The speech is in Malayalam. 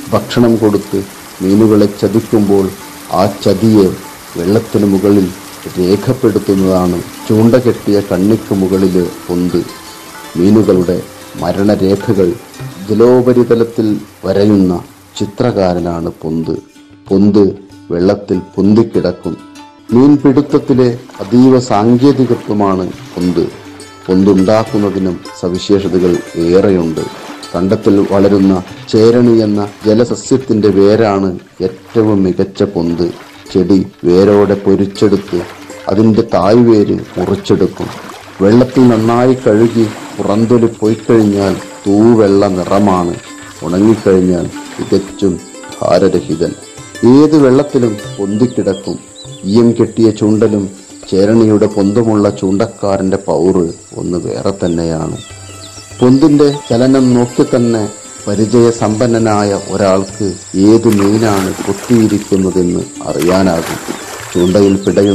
ഭക്ഷണം കൊടുത്ത് മീനുകളെ ചതിക്കുമ്പോൾ ആ ചതിയെ വെള്ളത്തിനു മുകളിൽ രേഖപ്പെടുത്തുന്നതാണ് ചൂണ്ട കെട്ടിയ കണ്ണിക്ക് മുകളിൽ പൊന്ത് മീനുകളുടെ മരണരേഖകൾ ജലോപരിതലത്തിൽ വരയുന്ന ചിത്രകാരനാണ് പൊന്ത് പൊന്ത് വെള്ളത്തിൽ പൊന്തിക്കിടക്കും മീൻപിടുത്തത്തിലെ അതീവ സാങ്കേതികത്വമാണ് പൊന്ത് പൊന്തുണ്ടാക്കുന്നതിനും സവിശേഷതകൾ ഏറെയുണ്ട് കണ്ടത്തിൽ വളരുന്ന ചേരണി എന്ന ജലസസ്യത്തിന്റെ വേരാണ് ഏറ്റവും മികച്ച പൊന്ത് ചെടി വേരോടെ പൊരിച്ചെടുത്ത് അതിന്റെ തായ്വേര് മുറിച്ചെടുക്കും വെള്ളത്തിൽ നന്നായി കഴുകി പുറന്തൊലി പോയിക്കഴിഞ്ഞാൽ തൂവെള്ള നിറമാണ് ഉണങ്ങിക്കഴിഞ്ഞാൽ തികച്ചും ഭാരരഹിതൻ ഏത് വെള്ളത്തിലും പൊന്തിക്കിടക്കും ഈയം കെട്ടിയ ചുണ്ടലും ചേരണിയുടെ പൊന്തുമുള്ള ചൂണ്ടക്കാരന്റെ പൗറ് ഒന്ന് വേറെ തന്നെയാണ് പൊന്തിന്റെ ചലനം നോക്കി തന്നെ പരിചയസമ്പന്നനായ ഒരാൾക്ക് ഏത് മീനാണ് കൊത്തിയിരിക്കുന്നതെന്ന് അറിയാനാകും ചൂണ്ടയിൽ പിടയുന്ന